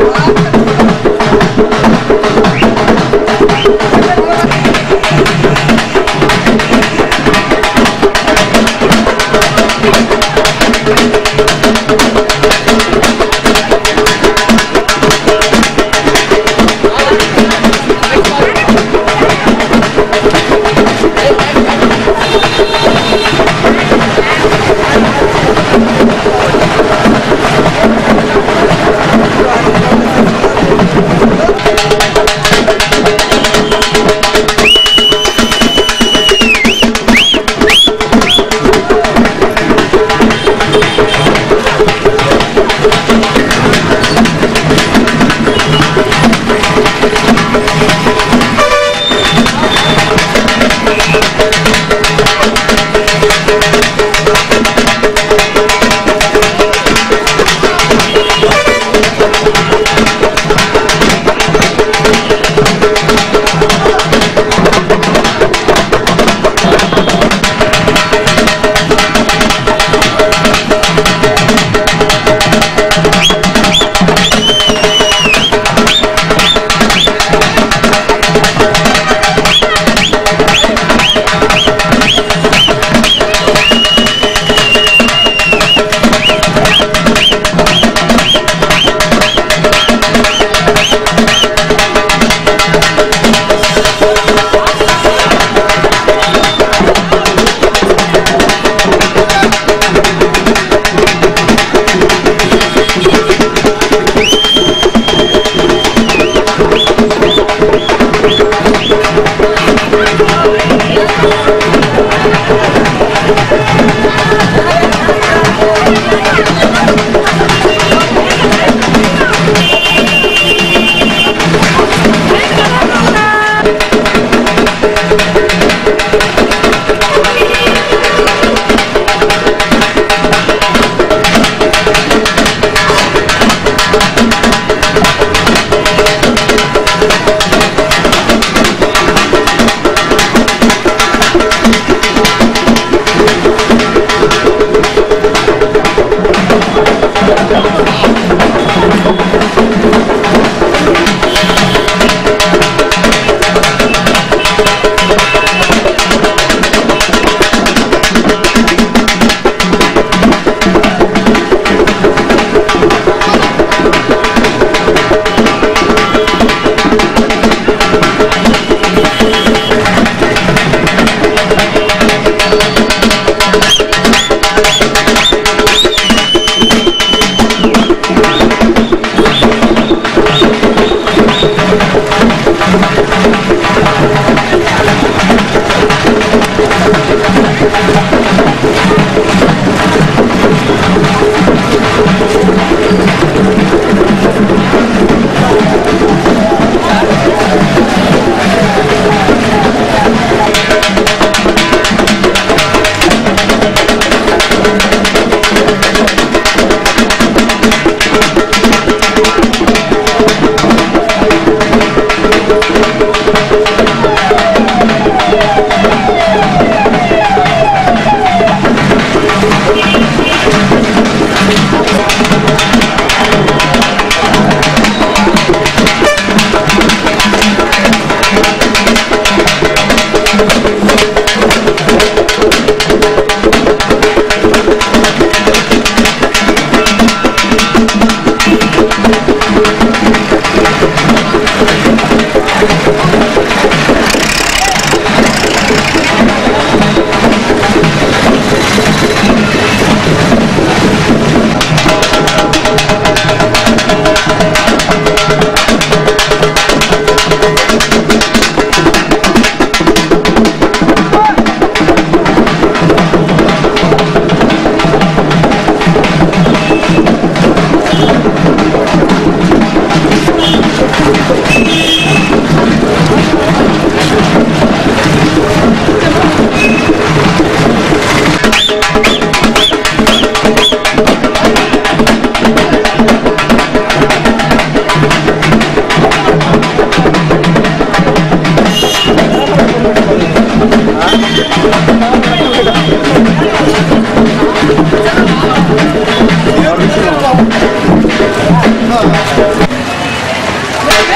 ఆ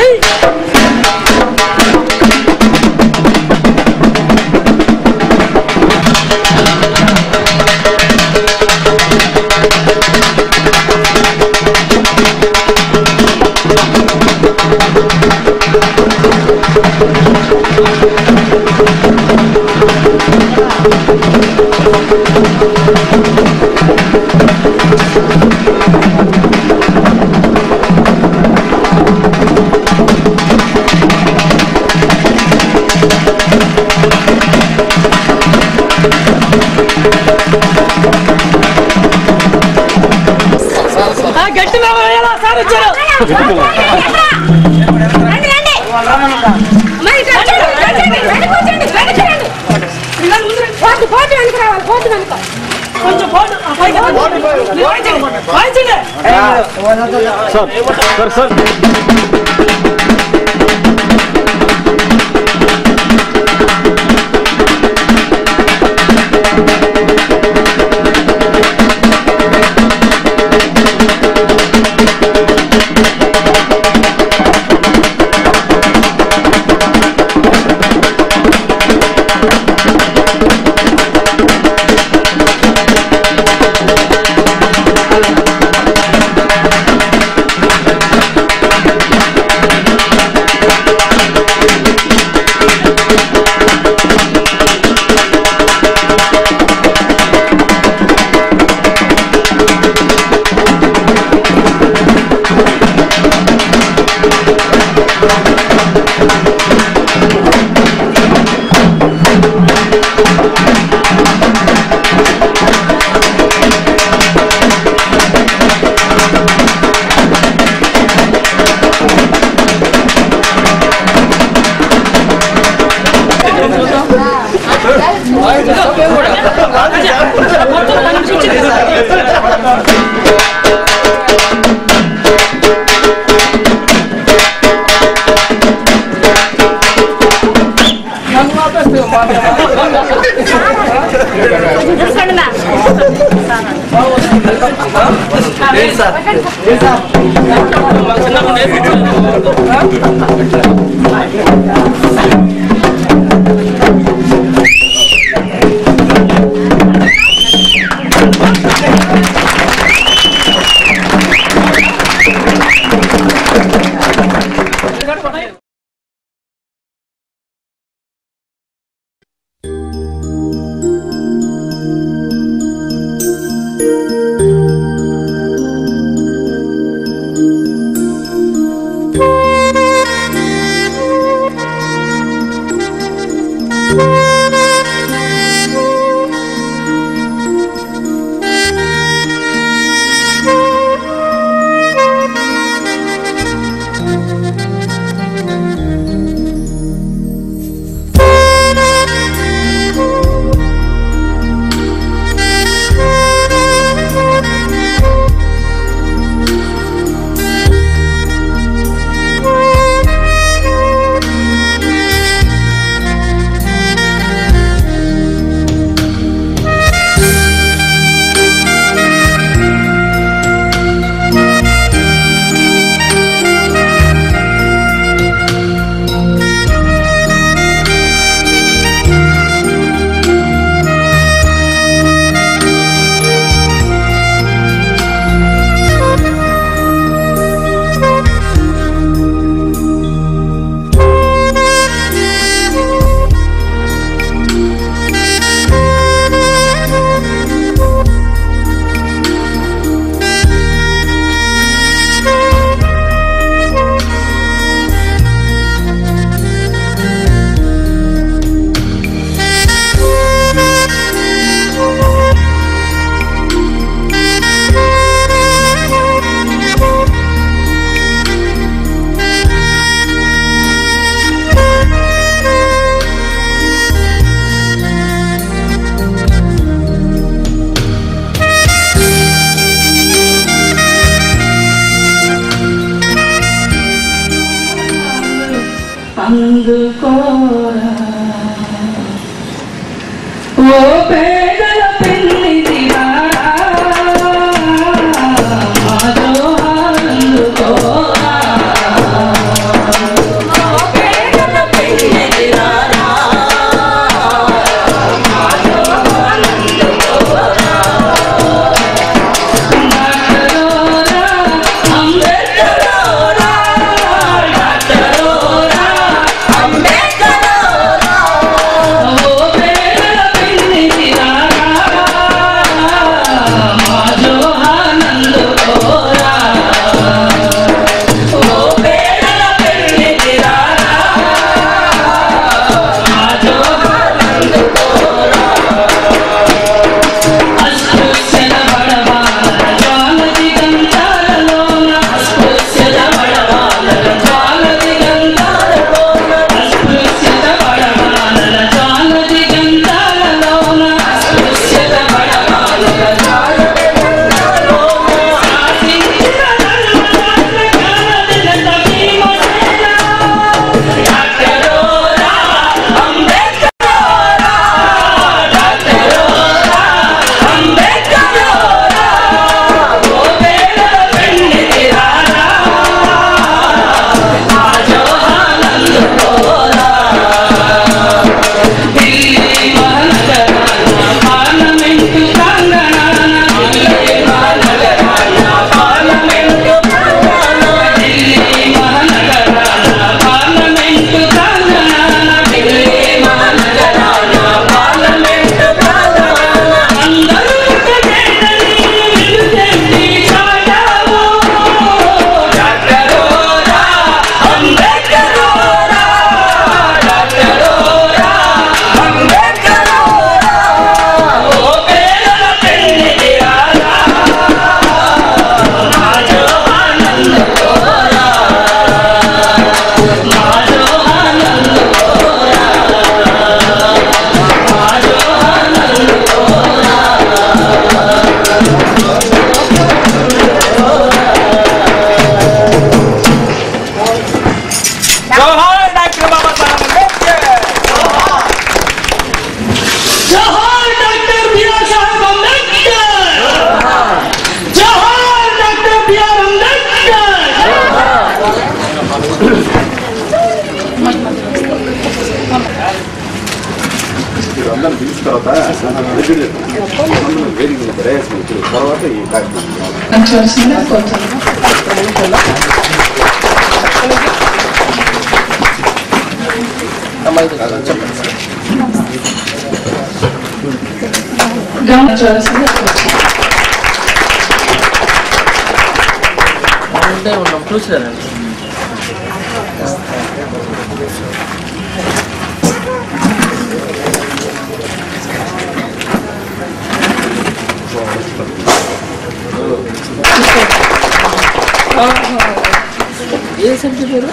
ఆ, గట్టి మీద వేయాలా? సార్ వచ్చారు రండి, రండి. మరి ఇటు వచ్చేయండి, ఇటు వచ్చేయండి, వెనక్కి వచ్చేయండి, వెనక్కి రండి. పిల్లలు ముందు రండి. పోతు, పోతు వెనక్కి రావాలి, పోతు వెనక. కొంచెం పోటు. ఆ, పైకి రండి. మీరు వాయించండి. వాయించండి. చూసుకోండి నా. అందుకోరా ఓ పేదల పెన్నిదిరా మాతో అందుకోరా అందరం పిలిచిన తర్వాత వేదిక ప్రయాసం తర్వాత ఈ కార్యక్రమం ఉంచవలసిందిగా కోరుతున్నాను గమనించవలసిందిగా కోరుతున్నాను ఉంటే ఉన్నాం చూసినారండి ఏ సబ్జెక్ట్ పేరు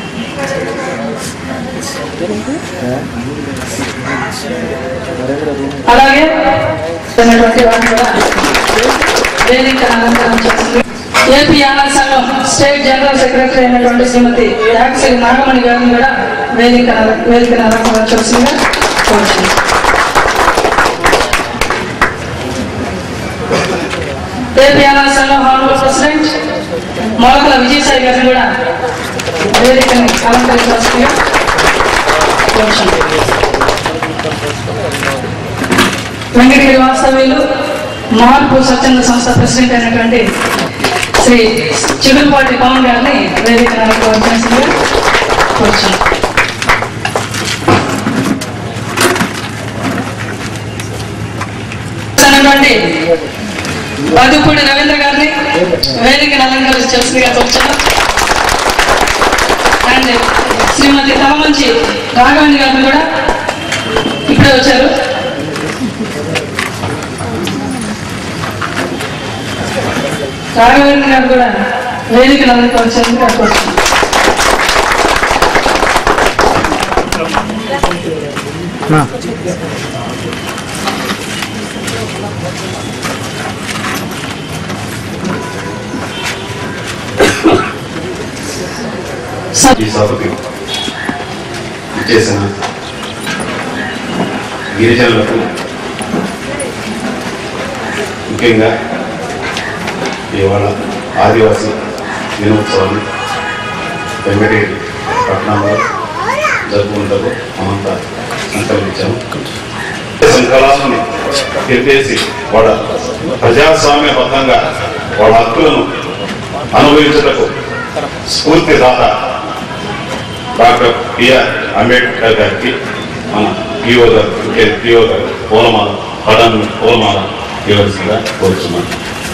అలాగే ఉన్నటువంటి వారిని కూడా వేదిక అలంకరణ చేస్తుంది ఏపీ యానా సంఘం స్టేట్ జనరల్ సెక్రటరీ అయినటువంటి శ్రీమతి యాక్సిరి నాగమణి గారిని కూడా వేదిక వేదిక అలంకరణ చేసిందిగా కోరుచున్నాను ఏపీ యానా సంఘం హానరబుల్ ప్రెసిడెంట్ మొలకల విజయసాయి గారిని కూడా వేదికని అలంకరించవలసిందిగా కోరుచున్నాను వెంకటగిరి వాస్తవ్యులు మార్పు స్వచ్ఛంద సంస్థ ప్రెసిడెంట్ అయినటువంటి శ్రీ చిగురుపాటి పవన్ గారిని వేదిక వచ్చినట్టుగా కూర్చున్నాం అయినటువంటి బదుపూడి రవీంద్ర గారిని వేదిక అలంకరించాల్సిందిగా కూర్చున్నాం అండ్ శ్రీమతి తమమంచి రాఘవన్ గారిని కూడా ఇప్పుడే వచ్చారు రాఘవేంద్ర గారు కూడా వేదిక అలంకరించాల్సిందిగా కూర్చున్నాం ఈ సభకి చేసిన గిరిజనులకు ముఖ్యంగా ఇవాళ ఆదివాసీ దినోత్సవాన్ని వెంకటగిరి పట్టణంలో జరుపుకుంటారు మనంతా సంకల్పించాము సంకలాన్ని ఎత్తేసి వాళ్ళ ప్రజాస్వామ్యబద్ధంగా వాళ్ళ హక్కులను అనుభవించటకు స్ఫూర్తి దాత డాక్టర్ బిఆర్ అంబేద్కర్ గారికి మన పిఓ గారు పిఓ గారు పూలమాల పదాన్ని పూలమాల ఇవ్వాల్సిందిగా కోరుతున్నాను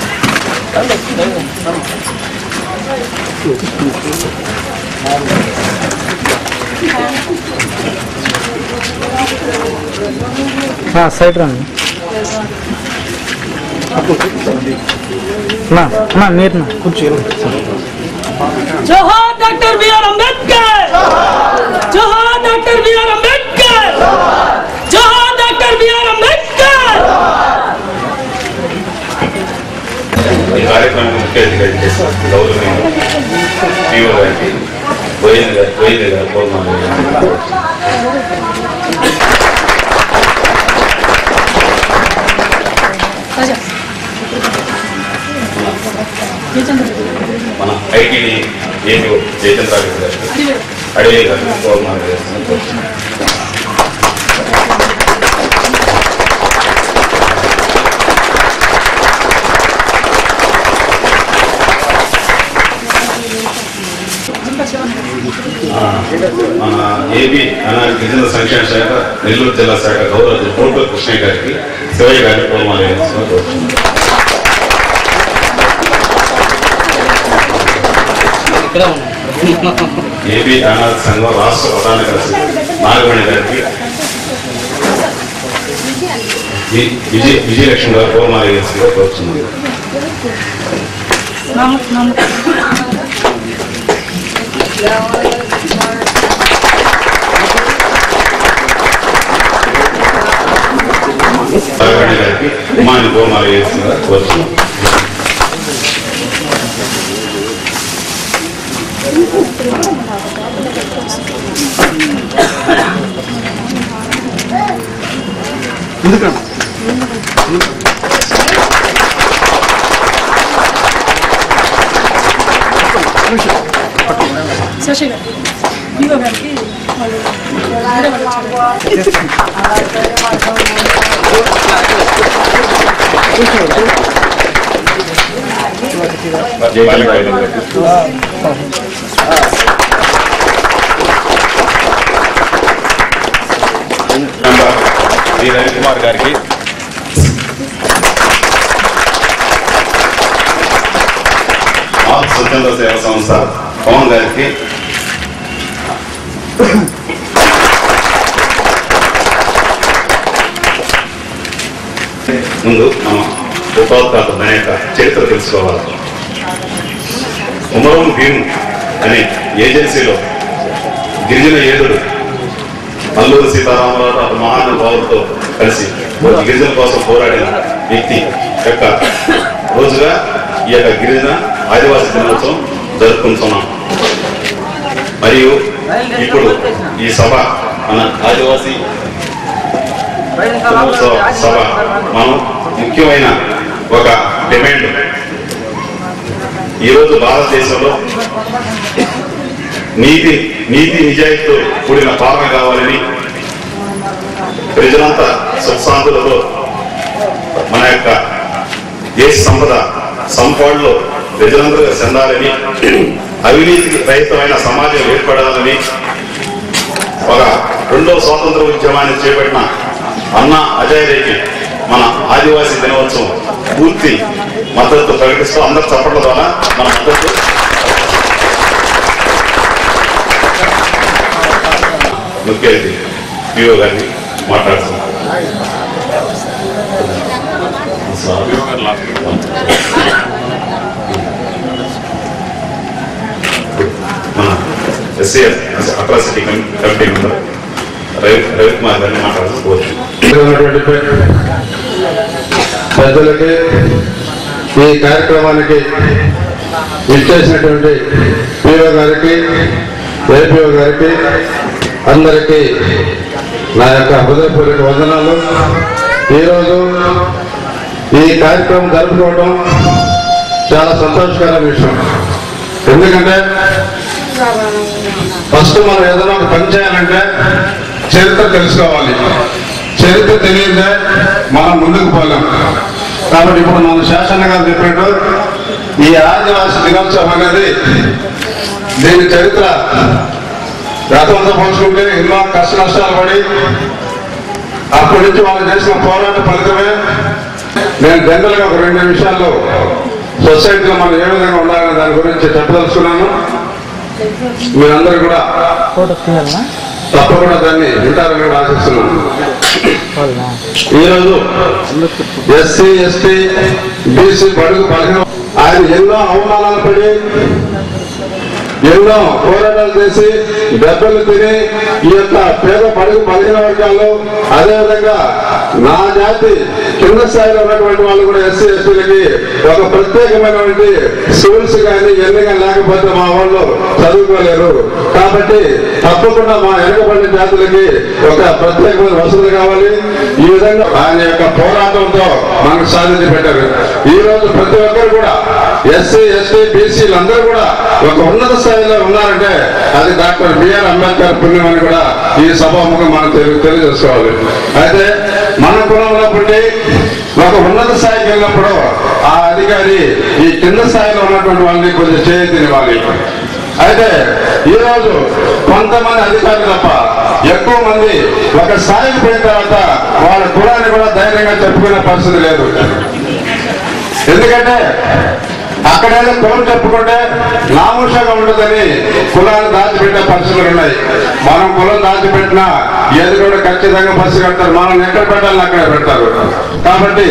సైడ్ రండి నా నా మీరు నా కూర్చో జోహార్ డాక్టర్ బిఆర్ అంబేద్కర్ జోహార్ డాక్టర్ బిఆర్ అంబేద్కర్ జోహార్ డాక్టర్ బిఆర్ అంబేద్కర్ ఈ కార్యక్రమం ముఖ్య అతిథిగా చేసిన గౌరవనీయులు పిఓ గారికి వైద్య గారి వైద్య గారు పూలమాల వేయాలి. మన ఐటీని ఏపీ జయచంద్రారెడ్డి గారు అడవి గారు పూలమాల వేయాల్సిందిగా కోరుతున్నాను. మన ఏపీ అనాథ గిరిజన సంక్షేమ శాఖ నెల్లూరు జిల్లా శాఖ గౌరవ కోటూరు కృష్ణయ్య గారికి శివయ్య గారి పూలమాల వేయాల్సిందిగా కోరుతున్నాను. ఇక్కడ ఉన్నాం ఏపీ అనాథ సంఘం రాష్ట్ర ప్రధాన కార్యదర్శి నాగమణి గారికి వి- విజయ విజయలక్ష్మి గారు పూలమాల వేయాల్సిందిగా కోరుతున్నాను నాగమణి గారికి ఉమాని పూలమాల వేయాల్సిందిగా కోరుతున్నాను శశి గారు మెంబర్ శ్రీ రవికుమార్ గారికి ఆల్ స్వచ్ఛంద సేవా సంస్థ పవన్ గారికి ముందు మనం ఉపోద్ఘాతం అనే యొక్క చరిత్ర తెలుసుకోవాలి ఉమరం భీమ్ అనే ఏజెన్సీలో గిరిజన ఏదుడు అల్లూరు సీతారామరావు అటు మహానుభావులతో కలిసి ఒక గిరిజన కోసం పోరాడిన వ్యక్తి యొక్క రోజుగా ఈ యొక్క గిరిజన ఆదివాసీ దినోత్సవం జరుపుకుంటున్నాం మరియు ఇప్పుడు ఈ సభ మన ఆదివాసీ దినోత్సవ సభ మనం ముఖ్యమైన ఒక డిమాండ్ ఈరోజు భారతదేశంలో నీతి నీతి నిజాయితీతో కూడిన పాలన కావాలని ప్రజలంతా సుఖశాంతులతో మన యొక్క దేశ సంపద సంపాడులో ప్రజలందరూ చెందాలని అవినీతి రహితమైన సమాజం ఏర్పడాలని ఒక రెండో స్వాతంత్ర ఉద్యమాన్ని చేపట్టిన అన్నా అజయ్ రేకి మన ఆదివాసీ దినోత్సవం పూర్తి మద్దతు ప్రకటిస్తూ అందరు చప్పట్ల ద్వారా మన మద్దతు ముఖ్య అతిథి పిఓ గారిని మాట్లాడుతున్నాం మన ఎస్సీఎస్ atrocity committee member Ravi Ravikumar గారిని మాట్లాడుతూ కోరుతున్నాం ఉన్నటువంటి పెద్దలకి ఈ కార్యక్రమానికి ఇచ్చేసినటువంటి పిఓ గారికి ఏపీఓ గారికి అందరికీ నా యొక్క హృదయపూర్వక వందనాలు ఈరోజు ఈ కార్యక్రమం జరుపుకోవడం చాలా సంతోషకరమైన విషయం ఎందుకంటే ఫస్ట్ మనం ఏదైనా ఒక పని చేయాలంటే చరిత్ర తెలుసుకోవాలి చరిత్ర తెలియదే మనం ముందుకు పోలేం కాబట్టి ఇప్పుడు మన శాసన గారు చెప్పినట్టు ఈ ఆదివాసీ దినోత్సవం అనేది దీని చరిత్ర గతంతో పోల్చుకుంటే ఎన్నో కష్ట నష్టాలు పడి అప్పటి నుంచి వాళ్ళు చేసిన పోరాట ఫలితమే నేను జనరల్గా ఒక రెండు నిమిషాల్లో సొసైటీలో మనం ఏ విధంగా ఉండాలనే దాని గురించి చెప్పదలుచుకున్నాను మీరందరూ కూడా ఫోటో తీయాలనా తప్పకుండా దాన్ని వింటారని కూడా ఆశిస్తున్నాను వాళ్ళనా ఈరోజు ఎస్సీ ఎస్టీ బీసీ బడుగు బలహీన ఆయన ఎన్నో అవమానాలు పడి ఎన్నో పోరాటాలు చేసి దెబ్బలు తిని ఈ యొక్క పేద పడుగు బలహీన వర్గాలు అదేవిధంగా నా జాతి కింద స్థాయిలో ఉన్నటువంటి వాళ్ళు కూడా ఎస్సీ ఎస్టీలకి ఒక ప్రత్యేకమైనటువంటి స్కూల్స్ కానీ ఎన్ని కానీ లేకపోతే మా వాళ్ళు చదువుకోలేరు కాబట్టి తప్పకుండా మా వెనుకబడిన జాతులకి ఒక ప్రత్యేకమైన వసతులు కావాలి ఈ విధంగా ఆయన యొక్క పోరాటంతో మనకు సాధించి పెట్టారు ఈ రోజు ప్రతి ఒక్కరు కూడా ఎస్సీ ఎస్టీ బీసీలు అందరూ కూడా ఒక ఉన్నత స్థాయిలో ఉన్నారంటే అది డాక్టర్ బిఆర్ అంబేద్కర్ పుణ్యం అని కూడా ఈ సభాముఖం మనం తెలి- తెలియజేసుకోవాలి అయితే మన కులంలో పుట్టి ఒక ఉన్నత స్థాయికి వెళ్ళినప్పుడు ఆ అధికారి ఈ కింద స్థాయిలో ఉన్నటువంటి వాళ్ళని కొంచెం చేయతినివ్వాలి అయితే ఈ రోజు కొంతమంది అధికారులు తప్ప ఎక్కువ మంది ఒక స్థాయికి పోయిన తర్వాత వాళ్ళ కులాన్ని కూడా ధైర్యంగా చెప్పుకునే పరిస్థితి లేదు ఎందుకంటే అక్కడేదో కులం చెప్పుకుంటే నామూషంగా ఉండదని కులాన్ని దాచిపెట్టే పరిస్థితులు ఉన్నాయి మనం కులం దాచిపెట్టినా ఏది కూడా ఖచ్చితంగా బస్సు కడతారు మనం ఎక్కడ పెట్టాలని అక్కడ పెడతారు కాబట్టి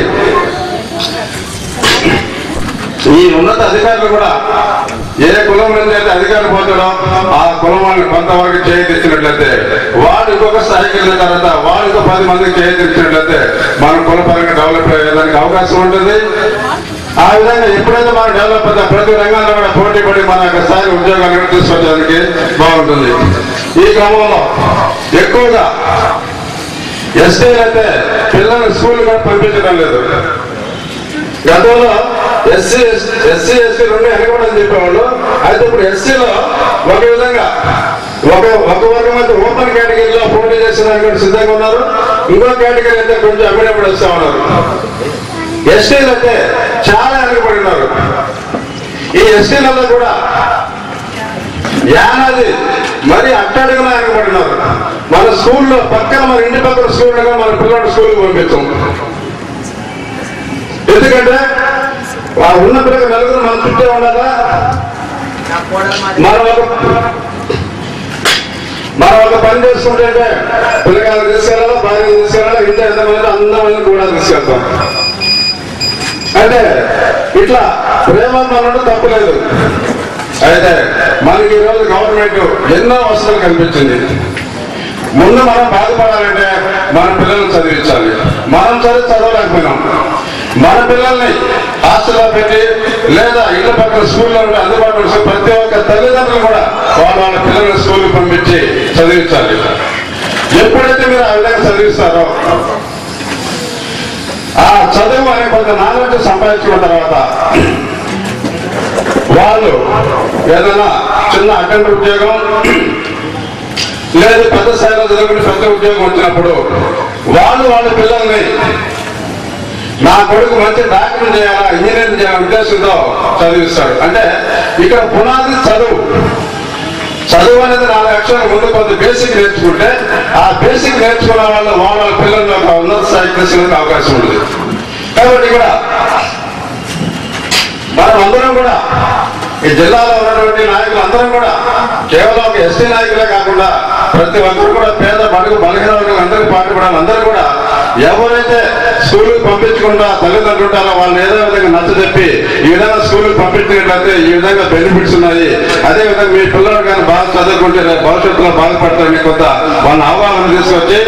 ఈ ఉన్నత అధికారులు కూడా ఏ కులం నుంచి అయితే అధికారులు పోతాడో ఆ కులం వాళ్ళని కొంతవరకు చేయించినట్లయితే వాడు ఇంకొక స్థాయికి వెళ్ళిన తర్వాత వాడు ఇంకో పది మందికి చేయించినట్లయితే మనం కులపరంగా డెవలప్ అయ్యేదానికి అవకాశం ఉంటుంది ఆ విధంగా ఎప్పుడైతే మనం డెవలప్ అవుతాం ప్రతి రంగంలో కూడా పోటీ పడి మన యొక్క స్థాయి ఉద్యోగాలను తీసుకొచ్చడానికి బాగుంటుంది ఈ క్రమంలో ఎక్కువగా ఎస్టీలు అయితే పిల్లల్ని స్కూల్ కూడా పంపించడం లేదు గతంలో ఎస్సీ ఎస్సీ ఎస్సీ రెండు వెనకబడని చెప్పేవాళ్ళు అయితే ఇప్పుడు ఎస్సీలో ఒక విధంగా ఒక ఒక వర్గం అయితే ఓపెన్ కేటగిరీలో పోటీ చేసేదానికి కూడా సిద్ధంగా ఉన్నారు ఇంకో కేటగిరీ అయితే కొంచెం అమ్మినప్పుడు వస్తా ఉన్నారు ఎస్టీలు అయితే చాలా వెనకబడి ఉన్నారు ఈ ఎస్టీలలో కూడా యానాది మరి అట్టడుగున వెనకబడినారు మన స్కూల్లో పక్కన మన ఇంటి పక్కన స్కూల్ ఉండగా మన పిల్లలు స్కూల్కి పంపించాం ఎందుకంటే ఆ ఉన్న పిల్లలు నలుగురు మన చుట్టే ఉండాలా మనం ఒక మనం ఒక పని చేసుకుంటే పిల్లగాళ్ళు తీసుకెళ్ళాలా భార్య తీసుకెళ్ళాలా ఇంత ఎంతమంది అందమంది కూడా తీసుకెళ్తాం అంటే ఇట్లా ప్రేమ మనలో తప్పులేదు అయితే మనకి ఈరోజు గవర్నమెంట్ ఎన్నో వసతులు కల్పించింది ముందు మనం బాధపడాలంటే మన పిల్లల్ని చదివించాలి మనం చదివి చదవలేకపోయినాం మన పిల్లల్ని హాస్టల్లో పెట్టి లేదా ఇళ్ళ పక్కన స్కూల్లో ఉంటే అందుబాటులో ఉంటే ప్రతి ఒక్క తల్లిదండ్రులు కూడా వాళ్ళ వాళ్ళ పిల్లల్ని స్కూల్కి పంపించి చదివించాలి ఎప్పుడైతే మీరు ఆ విధంగా చదివిస్తారో ఆ చదువు అనే కొంత నాలెడ్జ్ సంపాదించుకున్న తర్వాత వాళ్ళు ఏదైనా చిన్న అటెండ్ ఉద్యోగం లేదు పెద్ద స్థాయిలో చదువుకుని పెద్ద ఉద్యోగం వచ్చినప్పుడు వాళ్ళు వాళ్ళ పిల్లల్ని నా కొడుకు మంచి డాక్టర్ చేయాలా ఇంజనీరింగ్ చేయాలనే ఉద్దేశంతో చదివిస్తాడు అంటే ఇక్కడ పునాది చదువు చదువు అనేది నాలుగు అక్షరాలు ముందు కొంత బేసిక్ నేర్చుకుంటే ఆ బేసిక్ నేర్చుకున్న వాళ్ళు వాళ్ళ వాళ్ళ పిల్లల్ని ఒక ఉన్నత స్థాయికి తీసుకెళ్ళడానికి అవకాశం ఉంటుంది కాబట్టి ఇక్కడ మనం అందరం కూడా ఈ జిల్లాలో ఉన్నటువంటి నాయకులు అందరం కూడా కేవలం ఒక ఎస్టీ నాయకులే కాకుండా ప్రతి ఒక్కరు కూడా పేద బడుగు బలహీన వర్గాలు అందరికీ పాటుపడాలి అందరూ కూడా ఎవరైతే స్కూల్కి పంపించకుండా తల్లిదండ్రులు ఉంటారో వాళ్ళని ఏదో విధంగా నచ్చజెప్పి ఈ విధంగా స్కూల్కి పంపించినట్లయితే ఈ విధంగా బెనిఫిట్స్ ఉన్నాయి అదే విధంగా మీ పిల్లలు కానీ బాగా చదువుకుంటే రేపు భవిష్యత్తులో బాగుపడతారని కొంత వాళ్ళ అవగాహన తీసుకొచ్చి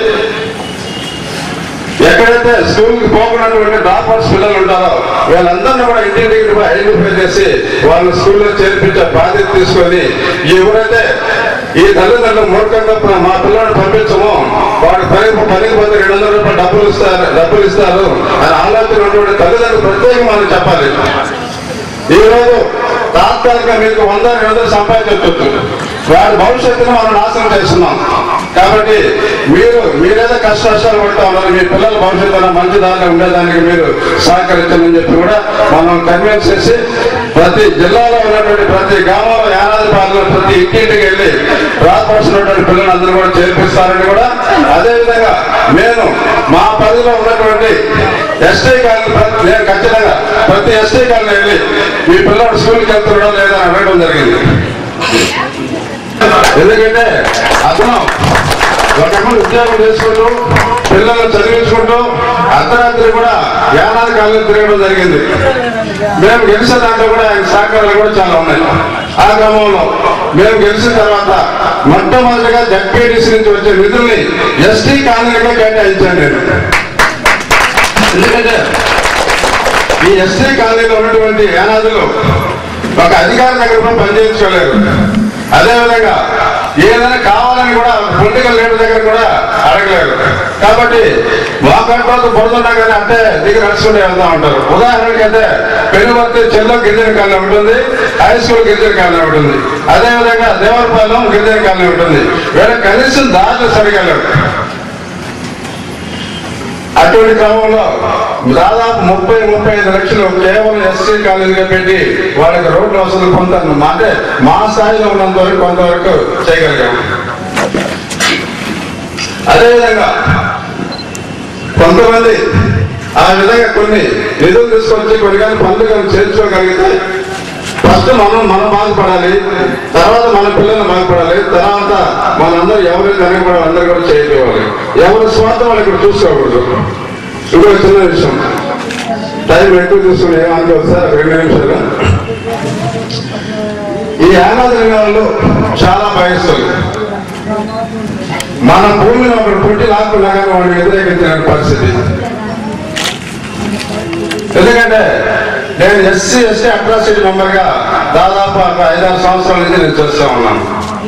ఎక్కడైతే స్కూల్ కి పోకున్నటువంటి డ్రాప్అవుట్స్ పిల్లలు ఉంటారో వీళ్ళందరినీ కూడా ఇంటింటికి పోయి ఐడెంటిఫై చేసి వాళ్ళని స్కూల్లో చేర్పించే బాధ్యత తీసుకొని ఎవరైతే ఈ తల్లిదండ్రులు మూర్ఖంగా ప- మా పిల్లల్ని పంపించము వాడు పని పనికి పోతే రెండు వందల రూపాయలు డబ్బులు ఇస్తారు డబ్బులు ఇస్తారు అని ఆలోచన ఉన్నటువంటి తల్లిదండ్రులు ప్రత్యేకంగా మనం చెప్పాలి ఈ రోజు తాత్కాలిక మీకు వంద రెండు వందలు సంపాదించవచ్చు వారి భవిష్యత్తును మనం నాశనం చేస్తున్నాం కాబట్టి మీరు మీరేదో కష్ట నష్టాలు పడుతూ ఉన్నారు మీ పిల్లల భవిష్యత్తులో మంచి దారిలో ఉండేదానికి మీరు సహకరించమని చెప్పి కూడా మనం కన్విన్స్ చేసి ప్రతి జిల్లాలో ఉన్నటువంటి ప్రతి గ్రామంలో యానాది పాలన ప్రతి ఇంటింటికి వెళ్ళి రాకపోతున్నటువంటి పిల్లలందరూ కూడా చేర్పిస్తారని కూడా అదేవిధంగా నేను మా పరిధిలో ఉన్నటువంటి ఎస్టీ కాలనీ ప్రతి- నేను ఖచ్చితంగా ప్రతి ఎస్టీ కాలనీ వెళ్ళి మీ పిల్లడు స్కూల్కి వెళ్తున్నాడో లేదా అని అడగడం జరిగింది ఎందుకంటే అతను ఒకప్పుడు ఉద్యోగం చేసుకుంటూ పిల్లల్ని చదివించుకుంటూ అర్ధరాత్రి కూడా యానాది కాలంలో తిరగడం జరిగింది మేము గెలిచిన దాంట్లో కూడా ఆయన సహకారాలు కూడా చాలా ఉన్నాయి ఆ క్రమంలో మేము గెలిచిన తర్వాత మొట్టమొదటిగా జడ్పీటీసీ నుంచి వచ్చే నిధుల్ని ఎస్టీ కాలనీగా కేటాయించాను నేను ఎందుకంటే ఈ ఎస్టీ కాలనీలో ఉన్నటువంటి యానాదులు ఒక అధికారి దగ్గర కూడా పనిచేయించుకోలేరు అదేవిధంగా ఏదైనా కావాలని కూడా పొలిటికల్ లీడర్ దగ్గర కూడా అడగలేరు కాబట్టి వాకట్లోకి బురదన్నా కానీ అంటే దిగి నడుచుకుంటూ వెళ్తా ఉంటారు ఉదాహరణకి అయితే పెనువర్తి చెల్లో గిరిజన కాలనీ ఉంటుంది హై స్కూల్ గిరిజన కాలనీ ఉంటుంది అదేవిధంగా దేవరపాలెం గిరిజన కాలనీ ఉంటుంది వీళ్ళ కనీసం దారిలో సరిగా లేవు అటువంటి క్రమంలో దాదాపు ముప్పై ముప్పై ఐదు లక్షలు కేవలం ఎస్సీ కాలేజీగా పెట్టి వాళ్ళకి రోడ్లు వసతులు కొంత అంటే మా స్థాయిలో ఉన్నంత వరకు కొంతవరకు చేయగలిగాం అదేవిధంగా కొంతమంది ఆ విధంగా కొన్ని నిధులు తీసుకొచ్చి కొన్ని కానీ పనులు కానీ చేర్చుకోగలిగితే ఫస్ట్ మనం మనం బాగుపడాలి తర్వాత మన పిల్లలు బాగుపడాలి తర్వాత మనందరూ ఎవరైతే వెనకపడాలి అందరూ కూడా చేయకపోవాలి ఎవరి స్వార్థం వాళ్ళు ఇక్కడ చూసుకోకూడదు ఇంకో చిన్న విషయం టైం ఎక్కువ చూసుకుని ఏమనుకోవచ్చు సార్ రెండు నిమిషాలు ఈ యానాది వాళ్ళు చాలా భయస్తుంది మన భూమిని ఒకటి పుట్టి లాక్కున్నా కానీ వాడిని వ్యతిరేకించిన పరిస్థితి ఎందుకంటే నేను ఎస్సీ ఎస్టీ అట్రాసిటీ మెంబర్ గా దాదాపు ఒక ఐదారు సంవత్సరాల నుంచి నేను చేస్తా ఉన్నాను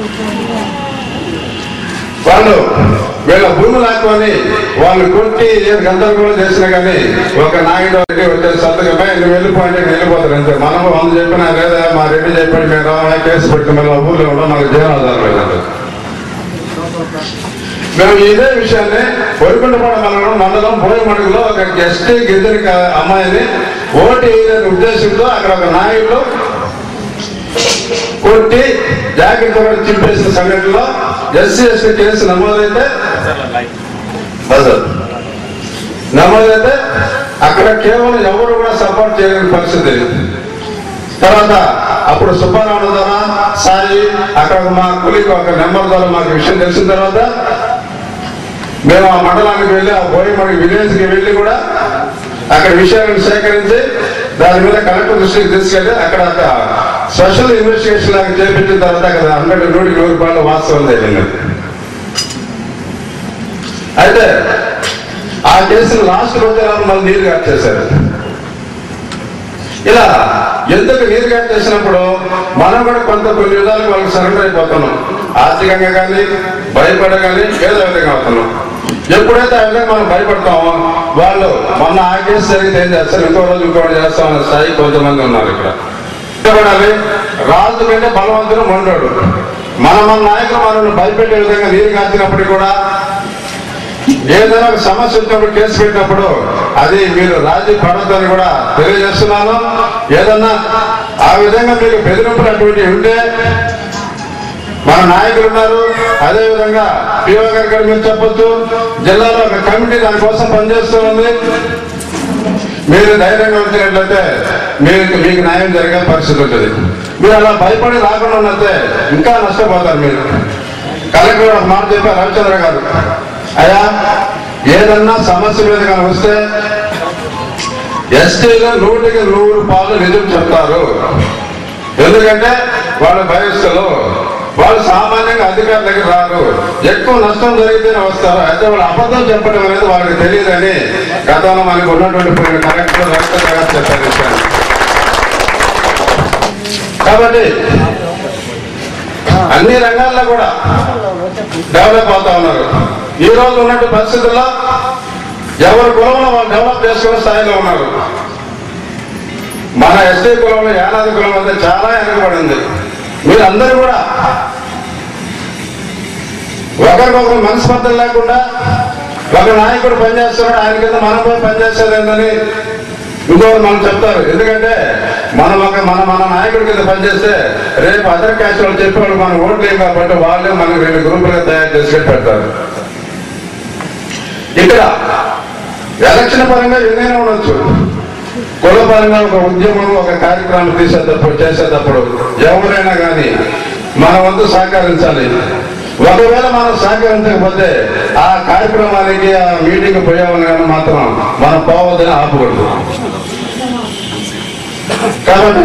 వాళ్ళు వీళ్ళ భూమి లాక్కొని వాళ్ళు కొట్టి గందరగోళం చేసినా కానీ ఒక నాయుడు రెడ్డి వచ్చే సంతకమే నువ్వు వెళ్ళిపోయింటే నేను వెళ్ళిపోతాను అంతే మనం వంద చెప్పినా లేదా మా రెడ్డి చెప్పాడు మేము రావా కేసు పెట్టి మళ్ళీ ఊర్లో ఉండడం మనకు జీవనాధారం లేదండి మేము ఇదే విషయాన్ని కోరుకుంటపాడ మండలం మండలం బోయమడుగులో ఒక ఎస్టీ గిరిజన క- అమ్మాయిని ఓటు వేయలేని ఉద్దేశంతో అక్కడ ఒక నాయకుడు కొట్టి జాకెట్ కూడా చింపేసిన సంఘటనలో ఎస్సీ ఎస్టీ కేసు నమోదైతే బజర్. నమోదైతే అక్కడ కేవలం ఎవరు కూడా సపోర్ట్ చేయలేని పరిస్థితి తర్వాత అప్పుడు సుబ్బారావు ద్వారా సాయి అక్కడ మా కులికి ఒక నెంబర్ ద్వారా మాకు విషయం తెలిసిన తర్వాత మేము ఆ మండలానికి వెళ్ళి ఆ బోయమడి విలేజ్ కి వెళ్ళి కూడా అక్కడ విషయాలను సేకరించి దాని మీద కలెక్టర్ దృష్టికి తీసుకెళ్ళి అక్కడ ఒక స్పెషల్ ఇన్వెస్టిగేషన్ లాగా చేపించిన తర్వాత అక్కడ హండ్రెడ్ నూటికి నూరు రూపాయలు వాస్తవం తెలియదు అయితే ఆ కేసును లాస్ట్ రోజు మళ్ళీ నీరు కట్టేశారు ఇలా ఎందుకు నీరు చేసినప్పుడు మనం కూడా కొంత కొన్ని విధాలకు వాళ్ళకి సరెండర్ అయిపోతున్నాం ఆర్థికంగా కానీ భయపడ కానీ ఏదో విధంగా అవుతున్నాం ఎప్పుడైతే ఆ విధంగా మనం భయపడతామో వాళ్ళు మొన్న ఆ కేసు జరిగితే ఏం చేస్తారు ఇంకో రోజు ఇంకోటి చేస్తామన్న స్థాయి కొంతమంది ఉన్నారు ఇక్కడ ఇష్టపడాలి రాజు కంటే బలవంతుడు మొండోడు మన మన నాయకులు మనల్ని భయపెట్టే విధంగా నీరు కాచినప్పటికీ కూడా ఏదైనా ఒక సమస్య వచ్చినప్పుడు కేసు పెట్టినప్పుడు అది మీరు రాజీ పడద్దని కూడా తెలియజేస్తున్నాను ఏదన్నా ఆ విధంగా మీకు బెదిరింపులు అటువంటి ఉంటే మన నాయకులు ఉన్నారు అదే విధంగా పిఓ గారు కూడా మీరు చెప్పొచ్చు జిల్లాలో ఒక కమిటీ దానికోసం పనిచేస్తూ ఉంది మీరు ధైర్యంగా ఉంచినట్లయితే మీకు మీకు న్యాయం జరిగే పరిస్థితి ఉంటుంది మీరు అలా భయపడి రాకుండా ఉన్నట్టే ఇంకా నష్టపోతారు మీరు కలెక్టర్ గారు ఒక మాట చెప్పారు రవిచంద్ర గారు అయ్యా ఏదన్నా సమస్య మీద కానీ వస్తే ఎస్టీలో నూటికి నూరు పాలు నిజం చెప్తారు ఎందుకంటే వాళ్ళు భయస్థులు వాళ్ళు సామాన్యంగా అధికారుల దగ్గర రారు ఎక్కువ నష్టం జరిగితేనే వస్తారు అయితే వాళ్ళు అబద్ధం చెప్పడం అనేది వాళ్ళకి తెలియదని గతంలో మనకు ఉన్నటువంటి పోయిన కలెక్టర్ రవిచంద్ర గారు చెప్పారు ఈ విషయాన్ని. కాబట్టి అన్ని రంగాల్లో కూడా డెవలప్ అవుతా ఉన్నారు ఈ రోజు ఉన్నట్టు పరిస్థితుల్లో ఎవరి కులంలో వాళ్ళు డెవలప్ చేసుకునే స్థాయిలో ఉన్నారు మన ఎస్టీ కులంలో యానాది కులం అయితే చాలా వెనకబడింది మీరందరూ కూడా ఒకరికొకరు మనస్పర్ధలు లేకుండా ఒక నాయకుడు పనిచేస్తున్నాడు ఆయన కింద మనం పోయి పనిచేసేది ఏంటని ఇంకొకరు మనం చెప్తారు ఎందుకంటే మనం ఒక మన మన నాయకుడి కింద పనిచేస్తే రేపు అదర్ క్యాస్ట్ వాళ్ళు చెప్పేవాళ్ళు మనం ఓట్లు ఏం కాబట్టి వాళ్ళే మనకి రెండు గ్రూపులుగా తయారు చేసి పెడతారు ఇక్కడ ఎలక్షన్ పరంగా ఏదైనా ఉండొచ్చు కుల పరంగా ఒక ఉద్యమం ఒక కార్యక్రమం తీసేటప్పుడు చేసేటప్పుడు ఎవరైనా కానీ మన వంతు సహకరించాలి ఒకవేళ మనం సహకరించకపోతే ఆ కార్యక్రమానికి ఆ మీటింగ్ పోయేవాళ్ళు కానీ మాత్రం మనం పోవద్దని ఆపకూడదు కాబట్టి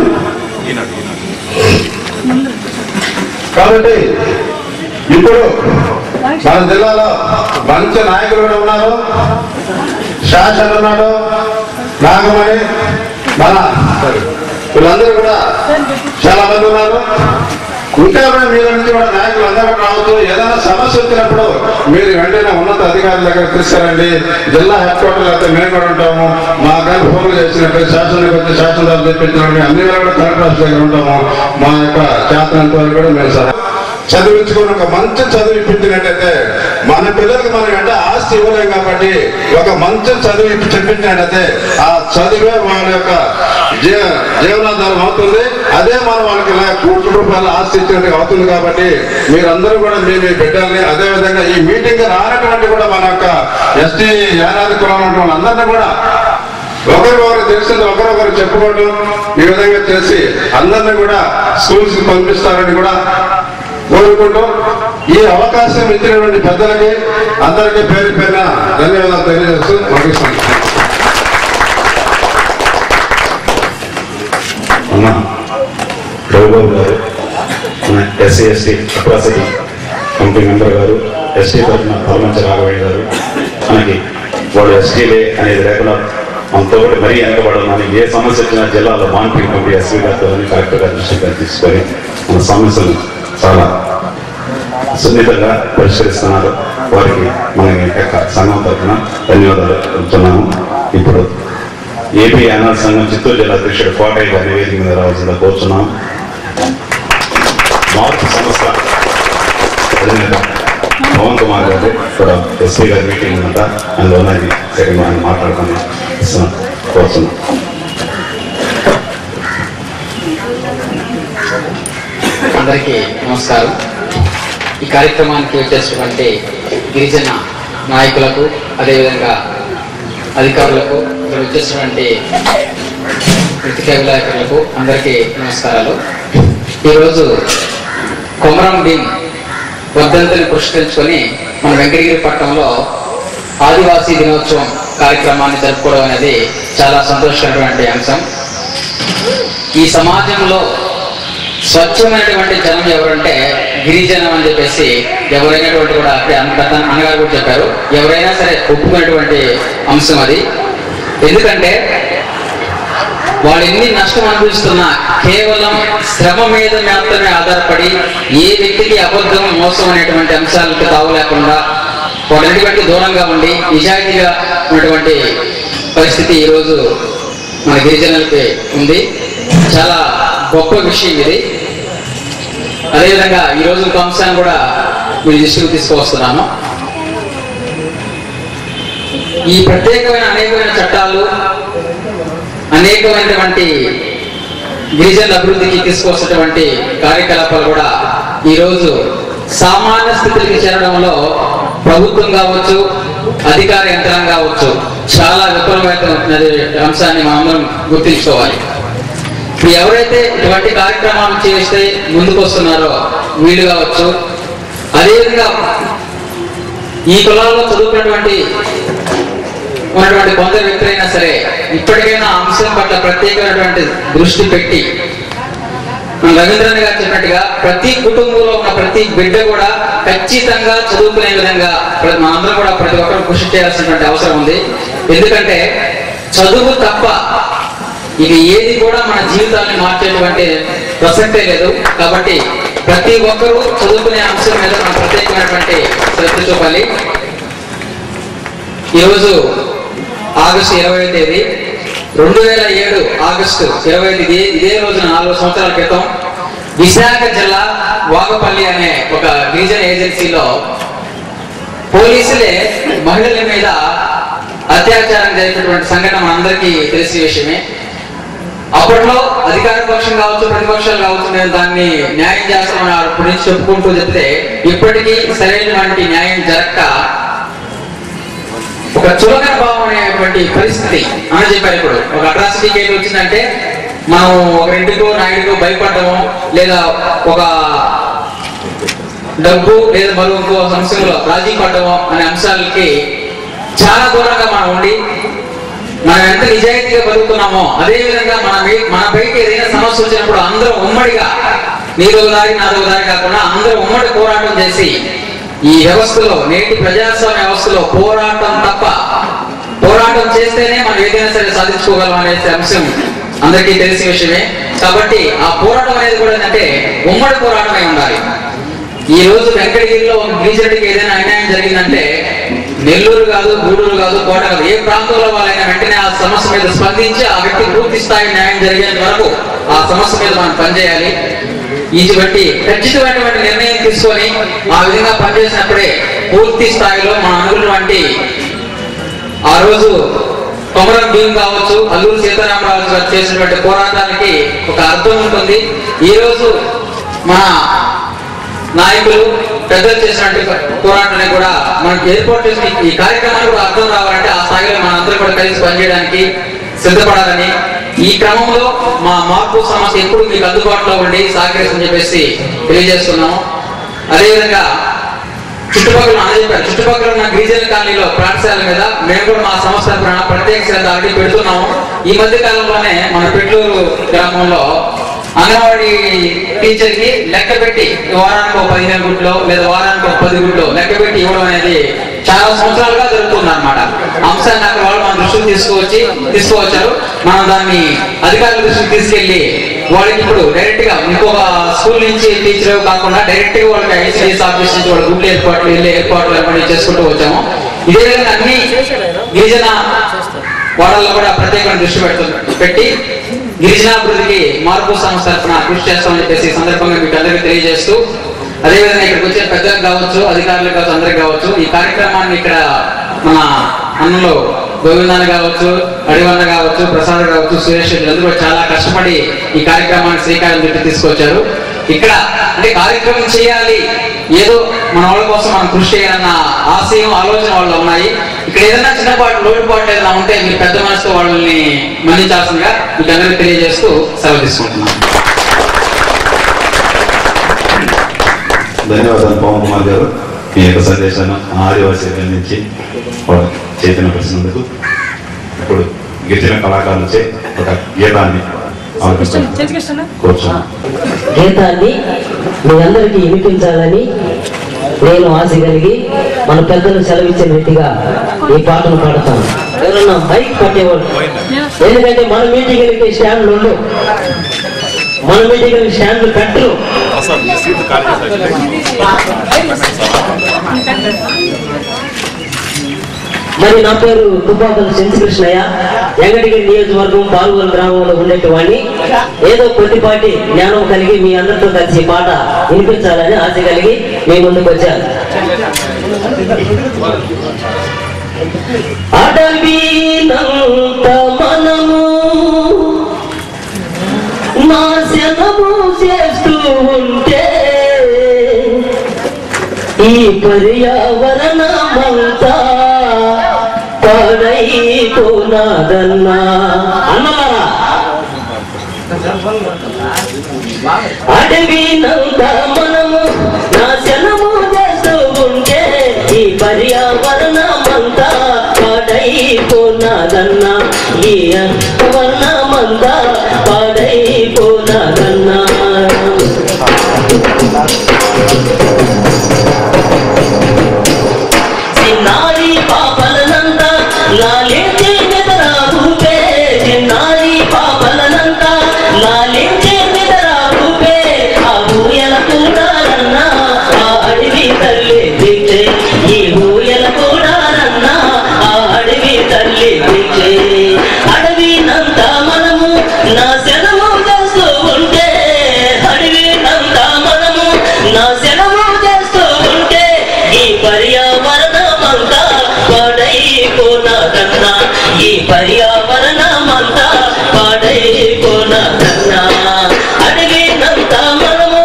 కాబట్టి ఇప్పుడు మన జిల్లాలో మంచి నాయకులు కూడా ఉన్నారు శాసన ఉన్నాడు నాగమణి మన వీళ్ళందరూ కూడా చాలా మంది ఉన్నారు ఇంకా కూడా మీ నుంచి కూడా నాయకులు అందరూ కూడా రావచ్చు ఏదైనా సమస్య వచ్చినప్పుడు మీరు వెంటనే ఉన్నత అధికారుల దగ్గర తీసుకురండి జిల్లా హెడ్ క్వార్టర్ అయితే మేము కూడా ఉంటాము మా కానీ ఫోన్లు చేసినట్టు శాసనానికి వచ్చి శాసనదారు తెప్పించినట్టు అన్ని వేళ కూడా కలెక్టర్ ఆఫీస్ దగ్గర ఉంటాము మా యొక్క చేతనంత వరకు కూడా మేము సహా చదివించుకుని ఒక మంచి చదువు ఇప్పించినట్టయితే మన పిల్లలకి మనం అంటే ఆస్తి ఇవ్వలేం కాబట్టి ఒక మంచి చదువు ఇప్పి చెప్పించినట్టయితే ఆ చదివే వాళ్ళ యొక్క జీ- జీవనాధారం అవుతుంది అదే మనం వాళ్ళకి ఇలా కోట్ల రూపాయల ఆస్తి ఇచ్చినట్టు అవుతుంది కాబట్టి మీరందరూ కూడా మీ మీ బిడ్డల్ని అదే విధంగా ఈ మీటింగ్ రానటువంటి కూడా మన యొక్క ఎస్టీ యానాది కులం ఉన్న వాళ్ళందరినీ కూడా ఒకరికొకరు తెలిసింది ఒకరొకరు చెప్పుకోవడం ఈ విధంగా చేసి అందరినీ కూడా స్కూల్స్ కి పంపిస్తారని కూడా కోరుకుంటూ ఈ అవకాశం ఇచ్చినటువంటి పెద్దలకి అందరికీ పేరు పేరున ధన్యవాదాలు తెలియజేస్తూ ముగిస్తున్నాను అన్న రఘుబాబు గారు మన SC ST atrocity committee member గారు ఎస్టీ తరఫున పరమంచ రాఘవయ్య గారు మనకి వాడు ఎస్టీలే అనేది లేకుండా మనతో పాటు మరీ వెనకబడాలని ఏ సమస్య వచ్చినా జిల్లాలో మానిటరింగ్ కమిటీ ఎస్వీ గారితో అని కలెక్టర్ గారి దృష్టిగా తీసుకొని మన సమస్యలు చాలా సున్నితంగా పరిష్కరిస్తున్నారు వారికి మన యొక్క సంఘం తరఫున ధన్యవాదాలు చెప్తున్నాము ఇప్పుడు ఏపీ అనాథ సంఘం చిత్తూరు జిల్లా అధ్యక్షుడు కోటయ్య గారి వేదిక మీద రావాల్సిందిగా కోరుతున్నాం మార్పు సంస్థ అధినేత పవన్ కుమార్ గారు ఇక్కడ ఎస్పీ గారి మీటింగ్ ఉందంట అందువల్ల అది సెకండ్ ఆయన మాట్లాడతాను ఇస్తున్నాను కోరుతున్నాను అందరికీ నమస్కారం ఈ కార్యక్రమానికి వచ్చేసినటువంటి గిరిజన నాయకులకు అదేవిధంగా అధికారులకు ఇక్కడ వచ్చేసినటువంటి కృతిక విలేకరులకు అందరికీ నమస్కారాలు ఈరోజు కొమరం భీం వర్ధంతిని పురస్కరించుకొని మన వెంకటగిరి పట్టణంలో ఆదివాసీ దినోత్సవం కార్యక్రమాన్ని జరుపుకోవడం అనేది చాలా సంతోషకరమైనటువంటి అంశం ఈ సమాజంలో స్వచ్ఛమైనటువంటి జనం ఎవరంటే గిరిజనం అని చెప్పేసి ఎవరైనటువంటి కూడా అప్పుడే అన్న- అన్నగారు కూడా చెప్పారు ఎవరైనా సరే ఒప్పుకునేటువంటి అంశం అది ఎందుకంటే వాళ్ళు ఎన్ని నష్టం అనుభవిస్తున్నా కేవలం శ్రమ మీద మాత్రమే ఆధారపడి ఏ వ్యక్తికి అబద్ధం మోసం అనేటువంటి అంశాలకు తావు లేకుండా వాళ్ళన్నిటికంటే దూరంగా ఉండి నిజాయితీగా ఉన్నటువంటి పరిస్థితి ఈరోజు మన గిరిజనులకి ఉంది చాలా గొప్ప విషయం ఇది అదేవిధంగా ఈ రోజు ఇంకో అంశాన్ని కూడా మీ దృష్టికి తీసుకువస్తున్నాను ఈ ప్రత్యేకమైన అనేకమైన చట్టాలు అనేకమైనటువంటి గిరిజనుల అభివృద్ధికి తీసుకొస్తున్నటువంటి కార్యకలాపాలు కూడా ఈరోజు సామాన్య స్థితికి చేరడంలో ప్రభుత్వం కావచ్చు అధికార యంత్రం కావచ్చు చాలా విఫలమైన అంశాన్ని మనందరం గుర్తించుకోవాలి ఇప్పుడు ఎవరైతే ఇటువంటి కార్యక్రమాలు చేస్తే ముందుకు వస్తున్నారో వీళ్ళు కావచ్చు అదేవిధంగా ఈ కులాల్లో చదువుకున్నటువంటి ఉన్నటువంటి కొందరు వ్యక్తులైనా సరే ఇప్పటికైనా ఆ అంశం పట్ల ప్రత్యేకమైనటువంటి దృష్టి పెట్టి మన రవీంద్రన్ గారు చెప్పినట్టుగా ప్రతి కుటుంబంలో ఉన్న ప్రతి బిడ్డ కూడా ఖచ్చితంగా చదువుకునే విధంగా ప్ర- మనందరం కూడా ప్రతి ఒక్కరు కృషి చేయాల్సినటువంటి అవసరం ఉంది ఎందుకంటే చదువు తప్ప ఇక ఏది కూడా మన జీవితాన్ని మార్చేటువంటి ప్రసక్తే లేదు కాబట్టి ప్రతి ఒక్కరూ చదువుకునే అంశం మీద మనం ప్రత్యేకమైనటువంటి శ్రద్ధ చూపాలి ఈరోజు ఆగస్టు ఇరవై తేదీ రెండు వేల ఏడు ఆగస్టు ఇరవై ఇదే ఇదే రోజున నాలుగు సంవత్సరాల క్రితం విశాఖ జిల్లా వాగపల్లి అనే ఒక గిరిజన ఏజెన్సీలో పోలీసులే మహిళల మీద అత్యాచారం జరిగినటువంటి సంఘటన మనందరికీ తెలిసిన విషయమే అప్పట్లో అధికార పక్షం కావచ్చు ప్రతిపక్షాలు కావచ్చు మేము దాన్ని న్యాయం చేస్తామని అప్పటి నుంచి చెప్పుకుంటూ చెప్తే ఇప్పటికీ సరైనటువంటి న్యాయం జరగక ఒక చులకన భావం అనేటువంటి పరిస్థితి అని చెప్పారు ఇప్పుడు ఒక అట్రాసిటీ కేసు వచ్చిందంటే మనం ఒక ఇంటికో నాయుడికో భయపడము లేదా ఒక డబ్బు లేదా మరో ఇంకో సమస్యలో రాజీ పడము అనే అంశాలకి చాలా దూరంగా మనం ఉండి మనం ఎంత నిజాయితీగా బతుకుతున్నామో అదే విధంగా మన మీ- మన పైకి ఏదైనా సమస్య వచ్చినప్పుడు అందరం ఉమ్మడిగా నీదో దారి నాదో దారి కాకుండా అందరం ఉమ్మడి పోరాటం చేసి ఈ వ్యవస్థలో నేటి ప్రజాస్వామ్య వ్యవస్థలో పోరాటం తప్ప పోరాటం చేస్తేనే మనం ఏదైనా సరే సాధించుకోగలం అనే అంశం అందరికీ తెలిసిన విషయమే కాబట్టి ఆ పోరాటం అనేది కూడా ఏంటంటే ఉమ్మడి పోరాటమై ఉండాలి ఈ రోజు వెంకటగిరిలో ఒక గిరిజనుడికి ఏదైనా అన్యాయం జరిగిందంటే నెల్లూరు కాదు గూడూరు కాదు కోట కాదు ఏ ప్రాంతంలో వాళ్ళైనా వెంటనే ఆ సమస్య మీద స్పందించి ఆ వ్యక్తి పూర్తి స్థాయి న్యాయం జరిగేంత వరకు ఆ సమస్య మీద మనం పనిచేయాలి ఇటువంటి ఖచ్చితమైనటువంటి నిర్ణయం తీసుకొని ఆ విధంగా పనిచేసినప్పుడే పూర్తి స్థాయిలో మన అనుకున్నటువంటి ఆ రోజు కొమరం భీం కావచ్చు అల్లూరు సీతారామరాజు గారు చేసినటువంటి పోరాటానికి ఒక అర్థం ఉంటుంది ఈ రోజు మన నాయకులు పెద్దలు చేసినటువంటి పోరాటానికి కూడా మనకి ఏర్పాటు చేసిన ఈ కార్యక్రమానికి కూడా అర్థం రావాలంటే ఆ స్థాయిలో మన అందరూ కూడా కలిసి పనిచేయడానికి సిద్ధపడాలని ఈ క్రమంలో మా మార్పు సమస్య ఎప్పుడు మీకు అందుబాటులో ఉండి సహకరిస్తని చెప్పేసి తెలియజేస్తున్నాము అదేవిధంగా చుట్టుపక్కల అన్న చెప్పారు చుట్టుపక్కల ఉన్న గిరిజన కాలనీలో పాఠశాల మీద మేము కూడా మా సంస్థ తరపున ప్రత్యేక శ్రద్ధ ఆల్రెడీ పెడుతున్నాము ఈ మధ్య కాలంలోనే మన పెట్లూరు గ్రామంలో అంగన్వాడీ టీచర్ కి లెక్క పెట్టి వారానికి ఒక పదిహేను గుడ్లు లేదా వారానికి ఒక పది గుడ్లు లెక్క పెట్టి ఇవ్వడం అనేది చాలా సంవత్సరాలుగా జరుగుతుంది అనమాట అంశాన్ని అక్కడ వాళ్ళు మన దృష్టికి తీసుకువచ్చి తీసుకువచ్చారు మనం దాన్ని అధికారుల దృష్టికి తీసుకెళ్లి వాళ్ళకి ఇప్పుడు డైరెక్ట్ గా ఇంకొక స్కూల్ నుంచి టీచర్ కాకుండా డైరెక్ట్ గా వాళ్ళకి ఐసీడీఎస్ ఆఫీస్ నుంచి వాళ్ళ గుడ్లు ఏర్పాట్లు ఇల్లు ఏర్పాట్లు ఏర్పాటు చేసుకుంటూ వచ్చాము ఇదే విధంగా అన్ని గిరిజన వాళ్ళల్లో కూడా ప్రత్యేకమైన దృష్టి పెడుతుంది పెట్టి గిరిజనాభివృద్ధికి మార్పు సంస్థ తరఫున కృషి చేస్తామని చెప్పేసి ఈ సందర్భంగా మీకు అందరికీ తెలియజేస్తూ అదేవిధంగా ఇక్కడికి వచ్చే పెద్దలకు కావచ్చు అధికారులకు కావచ్చు అందరికి కావచ్చు ఈ కార్యక్రమాన్ని ఇక్కడ మన అన్నలు గోవిందాన్ని కావచ్చు అడివన్న కావచ్చు ప్రసాద్ కావచ్చు సురేష్ వీళ్ళందరూ కూడా చాలా కష్టపడి ఈ కార్యక్రమాన్ని శ్రీకారం చుట్టూ తీసుకొచ్చారు ఇక్కడ అంటే కార్యక్రమం చేయాలి ఏదో మన వాళ్ళ కోసం మనం కృషి చేయాలన్న ఆశయం ఆలోచన వాళ్ళు ఉన్నాయి ఇక్కడ ఏదైనా చిన్నపాటు లోటుపాట్లు ఏదైనా ఉంటే మీరు పెద్ద మనసుతో వాళ్ళని మన్నించాల్సిందిగా మీకు అందరికీ తెలియజేస్తూ సెలవు తీసుకుంటున్నాను ధన్యవాదాలు పవన్ కుమార్ గారు మీ యొక్క సందేశాన్ని ఆదివాసీ నుంచి వాళ్ళు చైతన్య పరిచినందుకు ఇప్పుడు గిరిజన కళాకారులచే ఒక గీతాన్ని ఆలపించండి కూర్చోండి గీతాన్ని మీ అందరికీ వినిపించాలని నేను ఆశ కలిగి మన పెద్దలు సెలవిచ్చిన రీతిగా ఈ పాటను పాడతాను ఎవరన్నా మైక్ పట్టేవాళ్ళు ఎందుకంటే మన మీటింగ్లకి స్టాండ్లు ఉండవు మన మీటింగ్లకి స్టాండ్లు పెట్టరు మరి నా పేరు తుపాకుల శంకృష్ణయ్య వెంకటగిరి నియోజకవర్గం పాల్గొన గ్రామంలో ఉండేటివాడిని ఏదో కొద్దిపాటి జ్ఞానం కలిగి మీ అందరితో కలిసి ఈ పాట వినిపించాలని ఆశ కలిగి మీ ముందుకు వచ్చాను అడవినంత మనము నాశనము చేస్తూ ఉంటే ఈ పర్యావరణమంతా పాడైపోనాదన్నా అన్నమారా అడవినంత మనము నాశనము చేస్తూ ఉంటే ఈ పర్యావరణమంతా పాడైపోనాదన్నా ఈ వర్ణమంతా పాడైపోనాదన్నా చిన్నారి పాపలనంత లాలించే నిద్రాభూపే చిన్నారి పాపలనంత లాలించే నిద్రాభూపే ఆ ఊయల కూడారన్న ఆ అడవి తల్లి దిక్కే ఈ ఊయల కూడారన్న ఆ అడవి తల్లి దిక్కే అడవినంత మనము నా శనము చేస్తూ ఉంటే అడవినంత మనము నా శనము చేస్తూ ఉంటే ఈ పర్యావరణమంతా పాడైపోనాదన్నా ఈ పర్యావరణమంతా పాడైపోనాదన్నా అడిగినంత మనము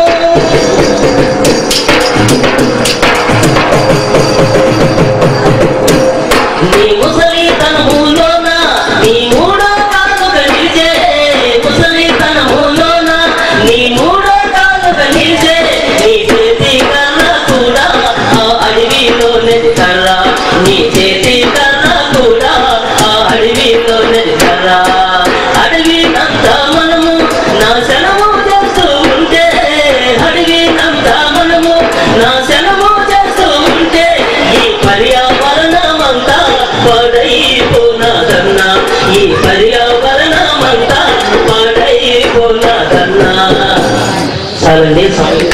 నీ ముసలితనములోన నీ మూడో కాలు కలిసే ముసలితనములోన నీ మూడో కాలు కలిసే నీ చేతి కర్ర కూడా ఆ అడవిలోనే కర్ర నీ చేతి కర్ర కూడా ఆ అడవిలోనే కర్ర అడవినంత మనము నాశనము చేస్తూ ఉంటే అడవినంత మనము నాశనము చేస్తూ ఉంటే ఈ పర్యావరణమంతా పాడైపోనాదన్నా ఈ పర్యావరణమంతా పాడైపోనాదన్నా చాలండి చాలు.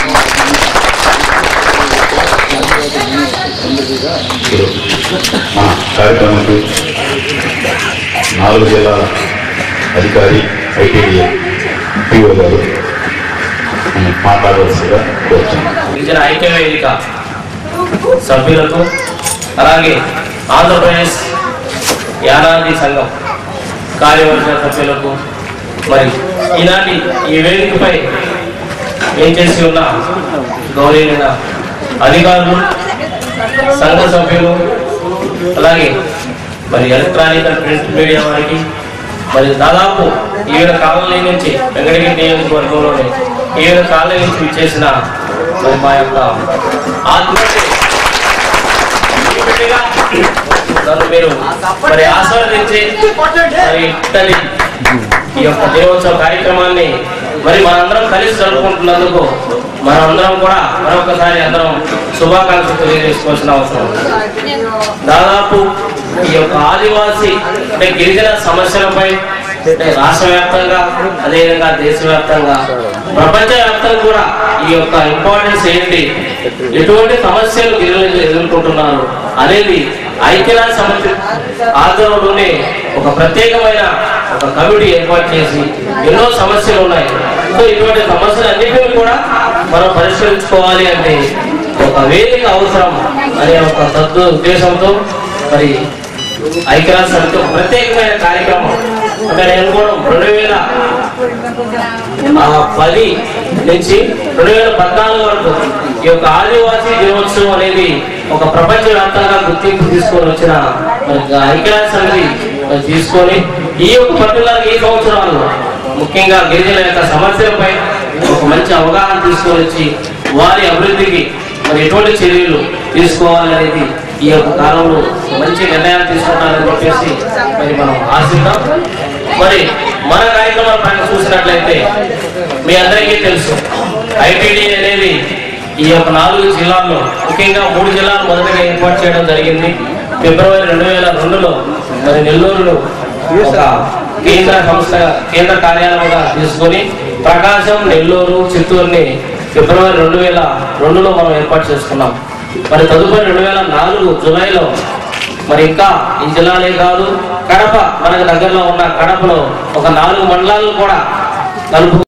ఇప్పుడు మన కార్యక్రమానికి నాలుగు జిల్లాల అధికారి ఐటీడీఏ పిఓ గారు మనం మాట్లాడవలసిందిగా కోరుతున్నాం గిరిజన ఐక్య వేదిక సభ్యులకు అలాగే ఆంధ్రప్రదేశ్ యానాది సంఘం కార్యవర్గ సభ్యులకు మరి ఈనాటి ఈ వేదికపై ఏం చేసి ఉన్న గౌరవనీయ అధికారులు సంఘ సభ్యులు అలాగే మరి ఎలక్ట్రానిక్ అండ్ ప్రింట్ మీడియా వారికి మరి దాదాపు ఈవిడ కాలనీ నుంచి వెంకటగిరి నియోజకవర్గంలోని ఈవిడ కాలనీ నుంచి విచ్చేసిన మరి మా యొక్క ఆత్మహత్య నన్ను మీరు మరి ఆస్వాదించి మరి ఇట్టని ఈ యొక్క దినోత్సవ కార్యక్రమాన్ని మరి మనందరం కలిసి జరుపుకుంటున్నందుకు మనందరం కూడా మరొకసారి అందరం శుభాకాంక్షలు తెలియజేసుకోవాల్సిన అవసరం ఉంది. దాదాపు ఈ యొక్క ఆదివాసి అంటే గిరిజన సమస్యలపై అంటే రాష్ట్ర వ్యాప్తంగా అదేవిధంగా దేశవ్యాప్తంగా ప్రపంచ వ్యాప్తంగా కూడా ఈ యొక్క ఇంపార్టెన్స్ ఏంటి ఎటువంటి సమస్యలు గిరిజనులు ఎదుర్కొంటున్నారు అనేది ఐక్యరాజ్య సమితి ఆధ్వర్యంలోనే ఒక ప్రత్యేకమైన ఒక కమిటీ ఏర్పాటు చేసి ఎన్నో సమస్యలు ఉన్నాయి సో ఇటువంటి సమస్యలన్నింటినీ కూడా మనం పరిష్కరించుకోవాలి అంటే ఒక వేదిక అవసరం అనే ఒక తత్వ ఉద్దేశంతో మరి ఐక్యరాజ్య సమితి ఒక ప్రత్యేకమైన కార్యక్రమం అంటే నేను కూడా రెండు వేల ఆ, పది నుంచి రెండు వేల పద్నాలుగు వరకు ఈ యొక్క ఆదివాసీ దినోత్సవం అనేది ఒక ప్రపంచవ్యాప్తంగా గుర్తింపు తీసుకొని వచ్చిన మరి ఐక్యరాజ్య సమితి మరి తీసుకొని ఈ యొక్క పర్టికులర్ ఈ సంవత్సరాల్లో ముఖ్యంగా గిరిజనుల యొక్క సమస్యలపై ఒక మంచి అవగాహన తీసుకొని వచ్చి వారి అభివృద్ధికి మరి ఎటువంటి చర్యలు తీసుకోవాలనేది ఈ యొక్క కాలంలో మంచి నిర్ణయాలు తీసుకుంటారని చెప్పేసి మరి మనం ఆశిద్దాం మరి మన కార్యక్రమాల పైన చూసినట్లయితే మీ అందరికీ తెలుసు ఐటీడీ అనేది ఈ యొక్క నాలుగు జిల్లాల్లో ముఖ్యంగా మూడు జిల్లాలు మొదటగా ఏర్పాటు చేయడం జరిగింది ఫిబ్రవరి రెండు వేల రెండులో మరి నెల్లూరులో ఒక కేంద్ర సంస్థ కేంద్ర కార్యాలయంగా తీసుకొని ప్రకాశం నెల్లూరు చిత్తూరుని ఫిబ్రవరి రెండు వేల రెండులో మనం ఏర్పాటు చేసుకున్నాం మరి తదుపరి రెండు వేల నాలుగు జులైలో మరి ఇంకా ఈ జిల్లాలే కాదు కడప మనకు దగ్గరలో ఉన్న కడపలో ఒక నాలుగు మండలాలను కూడా కలుపు